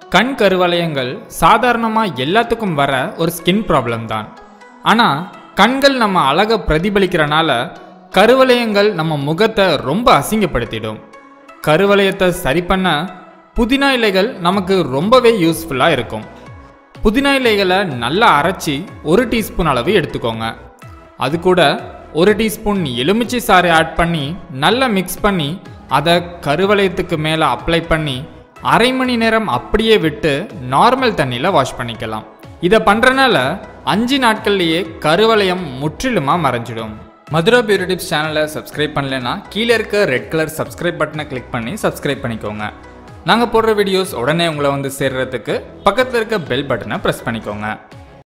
கண் கருவளையங்கள் சாதாரணமாக எல்லாத்துக்கும் வர ஒரு ஸ்கின் ப்ராப்ளம் தான் ஆனால் கண்கள் நம்ம அழகை பிரதிபலிக்கிறனால கருவளையங்கள் நம்ம முகத்தை ரொம்ப அசிங்கப்படுத்திடும் கருவளையத்தை சரி பண்ண புதினா இலைகள் நமக்கு ரொம்பவே யூஸ்ஃபுல்லாக இருக்கும் புதினா இலைகளை நல்லா அரைச்சி ஒரு டீஸ்பூன் அளவு எடுத்துக்கோங்க அது கூட ஒரு டீஸ்பூன் எலுமிச்சை சாறை ஆட் பண்ணி நல்லா மிக்ஸ் பண்ணி அதை கருவளையத்துக்கு மேலே அப்ளை பண்ணி அரை மணி நேரம் அப்படியே விட்டு நார்மல் தண்ணியில் வாஷ் பண்ணிக்கலாம் இதை பண்ணுறனால அஞ்சு நாட்கள்லேயே கருவளையம் முற்றிலுமாக மறைஞ்சிடும் மதுரா பியூட்டி டிப்ஸ் சேனலை சப்ஸ்கிரைப் பண்ணலைன்னா கீழே இருக்க ரெட் கலர் சப்ஸ்கிரைப் பட்டனை கிளிக் பண்ணி சப்ஸ்கிரைப் பண்ணிக்கோங்க நாங்கள் போடுற வீடியோஸ் உடனே உங்களை வந்து சேர்றதுக்கு பக்கத்தில் இருக்க பெல் பட்டனை ப்ரெஸ் பண்ணிக்கோங்க